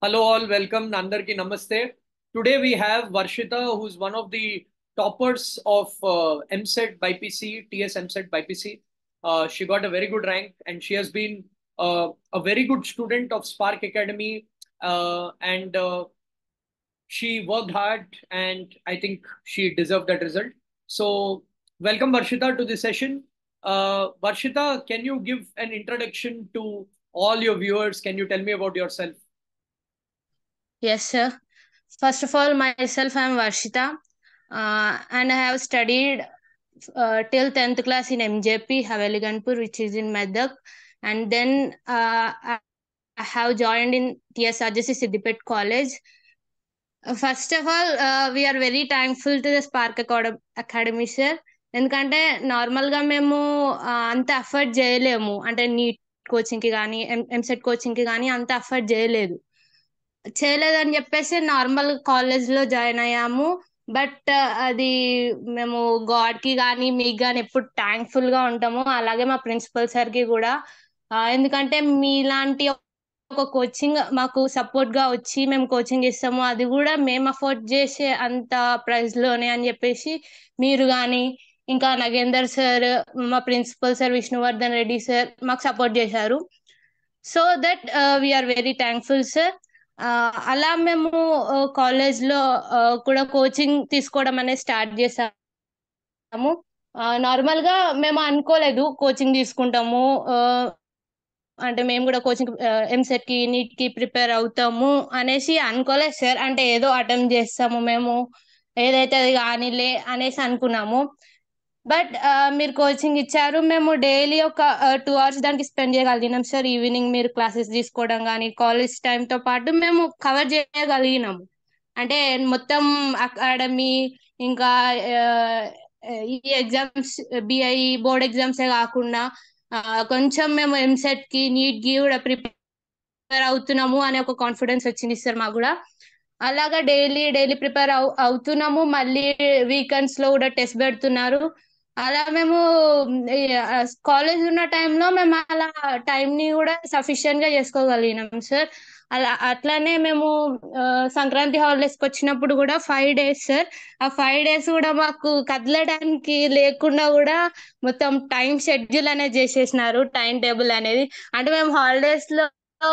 Hello, all. Welcome. Nandarki Namaste. Today we have Varshita, who's one of the toppers of uh, MSET BIPC, TS MSET BIPC. Uh, she got a very good rank and she has been uh, a very good student of Spark Academy uh, and uh, she worked hard and I think she deserved that result. So, welcome Varshita to this session. Uh, Varshita, can you give an introduction to all your viewers? Can you tell me about yourself? Yes, sir. First of all, myself, I am Varshita, uh, and I have studied uh, till 10th class in MJP, Haveli Ganpur, which is in Medak. And then uh, I I have joined in TS RJC Siddipet College. Uh, First of all, uh, we are very thankful to the Spark Acad- Academy, sir. ఎందుకంటే నార్మల్గా మేము ఆ, అంత effort చేయలేము అంటే neat కోచింగ్కి కానీ ఎంసెట్ కోచింగ్కి కానీ అంత అఫర్ట్ చేయలేదు చేయలేదని చెప్పేసి నార్మల్ కాలేజ్ లో జాయిన్ అయ్యాము బట్ అది మేము గాడ్ కి కానీ మీకు కానీ ఎప్పుడు థ్యాంక్ఫుల్ గా ఉంటాము అలాగే మా ప్రిన్సిపల్ సార్ కి కూడా ఆ, ఎందుకంటే మీలాంటి ఒక కోచింగ్ మాకు సపోర్ట్ గా వచ్చి మేము కోచింగ్ ఇస్తాము అది కూడా మేము అఫోర్డ్ చేసే అంత ప్రైస్ లోనే అని చెప్పేసి మీరు కానీ ఇంకా నగేందర్ సార్ మా principal sir Vishnuvardhan Reddy sir మాకు సపోర్ట్ చేశారు so that we are very thankful sir అలా మేము కాలేజ్ లో ఆ, కూడా కోచింగ్ తీసుకోవడం అనేది స్టార్ట్ చేసాము నార్మల్ గా మేము అనుకోలేదు కోచింగ్ తీసుకుంటాము ఆ, అంటే మేము కూడా కోచింగ్ ఎంసెట్ కి నీట్ కి ప్రిపేర్ అవుతాము అనేసి అనుకోలేదు సార్ అంటే ఏదో అటెంప్ట్ చేస్తాము మేము ఏదైతే అది కానీలే అనేసి అనుకున్నాము బట్ మీరు కోచింగ్ ఇచ్చారు మేము డైలీ ఒక టూ అవర్స్ దానికి స్పెండ్ చేయగలిగినాం సార్ ఈవినింగ్ మీరు క్లాసెస్ తీసుకోవడం కానీ కాలేజ్ తో పాటు మేము కవర్ చేయగలిగినాము అంటే మొత్తం అకాడమీ ఇంకా ఆ, ఈ ఎగ్జామ్స్ బిఐ బోర్డ్ ఎగ్జామ్సే కాకుండా ఆ, కొంచెం మేము ఎంసెట్ కి నీట్ కి కూడా ప్రిపేర్ అవుతున్నాము అనే ఒక కాన్ఫిడెన్స్ వచ్చింది సార్ మాకు కూడా అలాగా డైలీ డైలీ ప్రిపేర్ అవు అవుతున్నాము మళ్ళీ వీకెండ్స్ లో కూడా టెస్ట్ పెడుతున్నారు అలా మేము కాలేజ్ ఉన్న టైంలో మేము అలా టైం ని కూడా సఫిషియెంట్ గా చేసుకోగలిగినాం సార్ అలా అట్లానే మేము ఆ, సంక్రాంతి హాలిడేస్ కి వచ్చినప్పుడు కూడా ఫైవ్ డేస్ సార్ ఆ ఫైవ్ డేస్ కూడా మాకు కదలడానికి లేకుండా కూడా మొత్తం టైం షెడ్యూల్ అనేది చేసేసినారు టైం టేబుల్ అనేది అంటే మేము హాలిడేస్ లో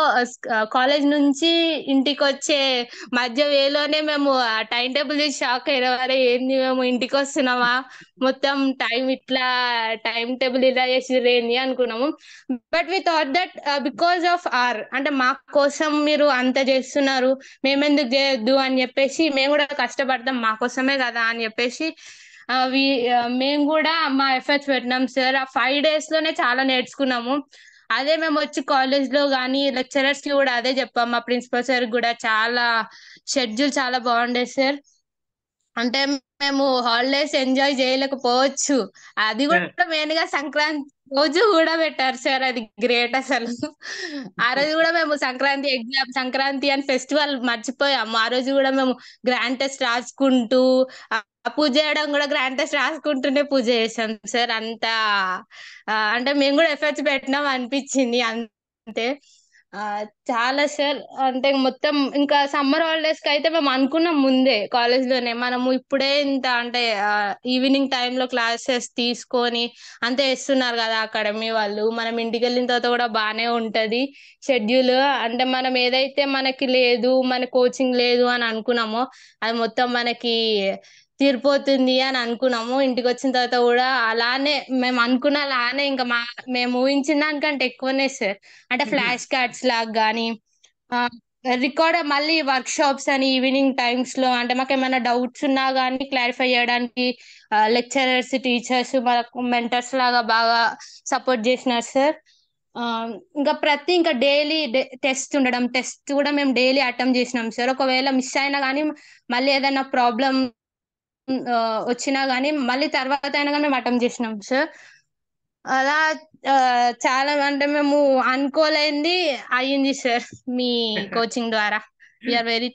కాలేజ్ నుంచి ఇంటికి వచ్చే మధ్య వేలోనే మేము ఆ టైం టేబుల్ చూసి షాక్ అయిన వారే ఏంది మేము ఇంటికి వస్తున్నామా మొత్తం టైం ఇట్లా టైం టేబుల్ ఇలా చేసిర్రు ఏంది అనుకున్నాము but we thought that because of our అంటే మా కోసం మీరు అంత చేస్తున్నారు మేమెందుకు చేయొద్దు అని చెప్పేసి మేము కూడా కష్టపడతాం మా కోసమే కదా అని చెప్పేసి ఆ, వి- ఆ, మేము కూడా మా ఎఫర్ట్స్ పెట్టినాం సార్ ఆ ఫైవ్ డేస్ లోనే చాలా నేర్చుకున్నాము అదే మేము వచ్చి కాలేజ్ లో కానీ లెక్చరర్స్ కి కూడా అదే చెప్పాం మా ప్రిన్సిపల్ సార్ కూడా చాలా షెడ్యూల్ చాలా బాగుండేది సార్ అంటే మేము హాలిడేస్ ఎంజాయ్ చేయలేకపోవచ్చు అది కూడా మెయిన్ గా సంక్రాంతి రోజు కూడా పెట్టారు సార్ అది గ్రేట్ అసలు ఆ రోజు కూడా మేము సంక్రాంతి ఎగ్జామ్ సంక్రాంతి అని ఫెస్టివల్ మర్చిపోయాము ఆ రోజు కూడా మేము గ్రాండ్ టెస్ట్ రాసుకుంటూ ఆ పూజ చేయడం కూడా గ్రాండ్ టెస్ట్ రాసుకుంటూనే పూజ చేసాం సార్ అంత ఆ, అంటే మేము కూడా ఎఫర్ట్స్ పెట్టినాం అనిపించింది అంతే ఆ, చాలా సార్ అంటే మొత్తం ఇంకా సమ్మర్ హాలిడేస్ కి అయితే మేము అనుకున్నాం ముందే కాలేజ్ లోనే మనము ఇప్పుడే ఇంత అంటే ఈవినింగ్ టైంలో క్లాసెస్ తీసుకొని అంతే ఇస్తున్నారు కదా అకాడమీ వాళ్ళు మనం ఇంటికి వెళ్ళిన తర్వాత కూడా బాగానే ఉంటది షెడ్యూల్ అంటే మనం ఏదైతే మనకి లేదు మన కోచింగ్ లేదు అని అనుకున్నామో అది మొత్తం మనకి తీరిపోతుంది అని అనుకున్నాము ఇంటికి వచ్చిన తర్వాత కూడా అలానే మేము అనుకున్న అలానే ఇంకా మా మేము ఊహించిన దానికంటే ఎక్కువనే సార్ అంటే ఫ్లాష్ కార్డ్స్ లాగా కానీ రికార్డ్ మళ్ళీ వర్క్ షాప్స్ అని ఈవినింగ్ టైమ్స్ లో అంటే మాకు ఏమైనా డౌట్స్ ఉన్నా కానీ క్లారిఫై చేయడానికి లెక్చరర్స్ టీచర్స్ మనకు మెంటర్స్ లాగా బాగా సపోర్ట్ చేసినారు సార్ ఆ, ఇంకా ప్రతి ఇంకా డైలీ టెస్ట్ ఉండడం టెస్ట్ కూడా మేము డైలీ అటెంప్ట్ చేసినాం సార్ ఒకవేళ మిస్ అయినా కానీ మళ్ళీ ఏదైనా ప్రాబ్లం వచ్చినా కానీ మళ్ళీ తర్వాత అయినా కానీ మేము అటెంప్ట్ చేసినాం సార్ అలా ఆ, చాలా అంటే మేము అనుకోలేంది అయ్యింది సార్ మీ కోచింగ్ ద్వారా we are very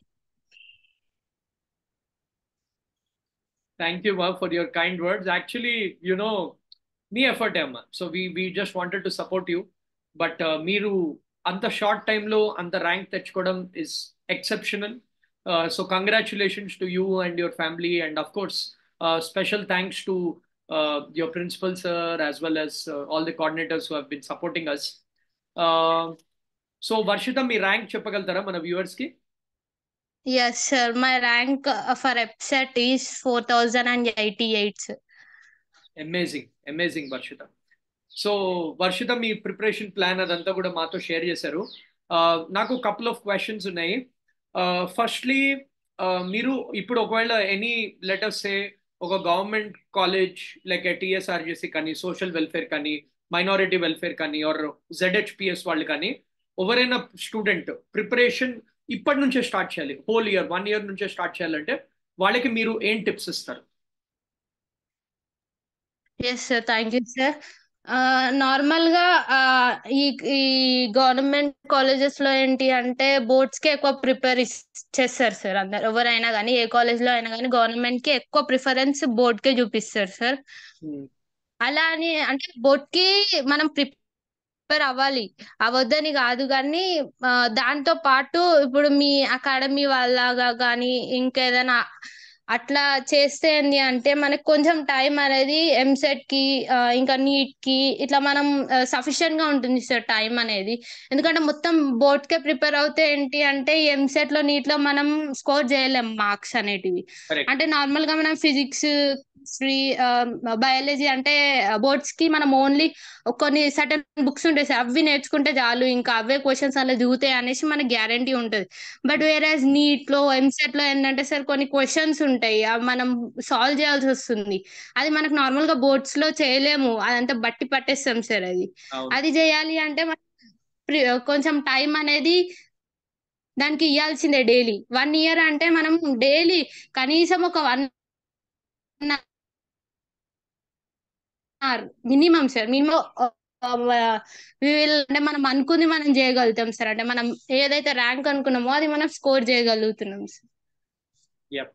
Thank you, Ma, for your kind words. Actually, you know, మీ ఎఫర్ట్ అమ్మా so we we just wanted to support you but మీరు అంత షార్ట్ టైంలో అంత ర్యాంక్ తెచ్చుకోవడం is exceptional so congratulations to you and your family and of course special thanks to your principal sir as well as all the coordinators who been supporting us so Varshitha మీ rank చెప్పగలుగుతారా మన viewers కి Yes, sir. My rank uh, for EPSET is 4088. sir. Amazing amazing Varshitha so Varshitha మీ preparation plan అదంతా కూడా మాతో share చేశారు Uh, నాకు కపుల్ ఆఫ్ క్వశ్చన్స్ ఉన్నాయి ఫస్ట్లీ మీరు ఇప్పుడు ఒకవేళ ఎనీ లెటర్స్ సే ఒక గవర్నమెంట్ కాలేజ్ లైక్ టిఎస్ఆర్జేసి కానీ సోషల్ వెల్ఫేర్ కానీ మైనారిటీ వెల్ఫేర్ కానీ ఆర్ జెడ్హెచ్పిఎస్ వాళ్ళు కానీ ఎవరైనా స్టూడెంట్ ప్రిపరేషన్ ఇప్పటి నుంచే స్టార్ట్ చేయాలి హోల్ ఇయర్ వన్ ఇయర్ నుంచే స్టార్ట్ చేయాలంటే వాళ్ళకి మీరు ఏం టిప్స్ ఇస్తారు Yes, sir. Thank you, sir. Normal గా ఆ, ఈ ఈ గవర్నమెంట్ కాలేజెస్ లో ఏంటి అంటే బోర్డ్స్ కి ఎక్కువ ప్రిపేర్ చేస్తారు సార్ అందరు ఎవరైనా కానీ ఏ కాలేజ్ లో అయినా కానీ గవర్నమెంట్ కి ఎక్కువ ప్రిఫరెన్స్ బోర్డ్ కే చూపిస్తారు సార్ అలా అని అంటే బోర్డ్ కి మనం ప్రిపేర్ అవ్వాలి అవద్దని కాదు కానీ ఆ, దాంతో పాటు ఇప్పుడు మీ అకాడమీ వాళ్ళగా కానీ ఇంకేదైనా అట్లా చేస్తే ఏంది అంటే మనకి కొంచెం టైం అనేది ఎంసెట్ కి ఆ, ఇంకా నీట్ కి ఇట్లా మనం సఫిషియెంట్ గా ఉంటుంది సార్ టైం అనేది ఎందుకంటే మొత్తం బోర్డ్ కే ప్రిపేర్ అవుతే ఏంటి అంటే ఎంసెట్ లో నీట్ లో మనం స్కోర్ చేయలేం మార్క్స్ అనేటివి Correct. అంటే నార్మల్ గా మనం ఫిజిక్స్ హిస్టరీ బయాలజీ అంటే బోర్డ్స్ కి మనం ఓన్లీ కొన్ని సర్టన్ బుక్స్ ఉంటాయి సార్ అవి నేర్చుకుంటే చాలు ఇంకా అవే క్వశ్చన్స్ అలా దిగుతాయి అనేసి మనకి గ్యారంటీ ఉంటుంది బట్ వేరేస్ నీట్ లో ఎంసెట్ లో ఏంటంటే సార్ కొన్ని క్వశ్చన్స్ ఉంటాయి అవి మనం సాల్వ్ చేయాల్సి వస్తుంది అది మనకు నార్మల్ గా బోర్డ్స్ లో చేయలేము అదంతా బట్టి పట్టేస్తాం సార్ అది అవును అది చేయాలి అంటే మనం ప్రి- కొంచెం టైం అనేది దానికి ఇవ్వాల్సిందే డైలీ వన్ ఇయర్ అంటే మనం డైలీ కనీసం ఒక one minimum sir minimum will అంటే మనం అనుకుంది మనం చేయగలుగుతాం సార్ అంటే మనం ఏదైతే ర్యాంక్ అనుకున్నామో అది మనం స్కోర్ చేయగలుగుతున్నాం సార్ యప్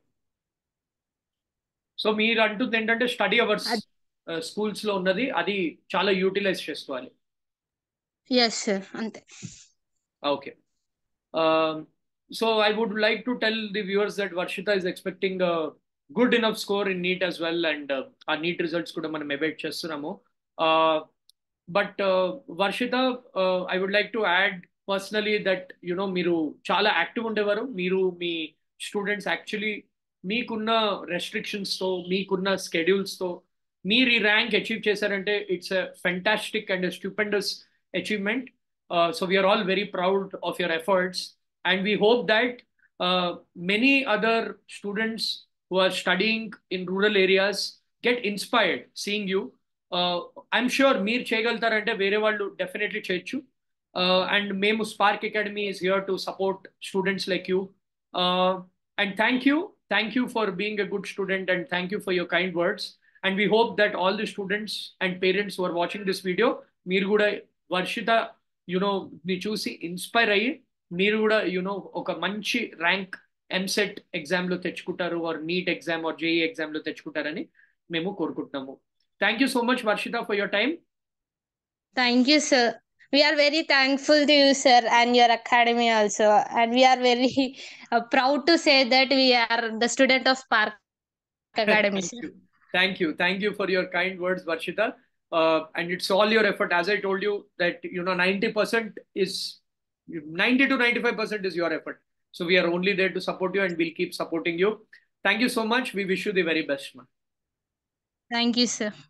సో మీరు అంటుంది ఏంటంటే స్టడీ అవర్స్ అది- స్కూల్స్ లో ఉన్నది అది చాలా యూటిలైజ్ చేసుకోవాలి ఎస్ సార్ అంతే okay so I would like to tell the viewers that Varshitha is expecting good enough score in NEET as well and uh NEET results కూడా మనం ఎబేట్ చేస్తున్నాము but Varshitha I would like to add personally that you know మీరు చాలా active ఉండేవారు మీరు మీ students actually మీకున్న రెస్ట్రిక్షన్స్తో మీకున్న స్కెడ్యూల్స్తో మీరు ఈ ర్యాంక్ అచీవ్ చేశారంటే it's a fantastic and stupendous achievement so we are all very proud of your efforts and we hope that many other students who are studying in rural areas get inspired seeing you. Uh, I'm sure మీరు చేయగలుగుతారంటే వేరే వాళ్ళు definitely చేయొచ్చు and మేము Spark academy is here to support students like you and thank you thank you for being a good student and thank you for your kind words and we hope that all the students and parents are watching this video మీరు కూడా Varshita you know ని చూసి inspire అయ్యి మీరు కూడా you know ఒక మంచి rank EAMCET exam లో తెచ్చుకుంటారు or NEET exam or JEE exam లో తెచ్చుకుంటారని మేము కోరుకుంటున్నాము thank you so much Varshitha for your time Thank you, sir. We are very thankful to you, sir, and your academy also. And we are very uh, proud to say that we are the student of Park Academy, Thank sir. you. Thank you. Thank you for your kind words, Varshita. Uh, and it's all your effort. As I told you, that you know, 90% is 90 to 95% is your effort. So we are only there to support you and we'll keep supporting you. Thank you so much. We wish you the very best, man. Thank you, sir.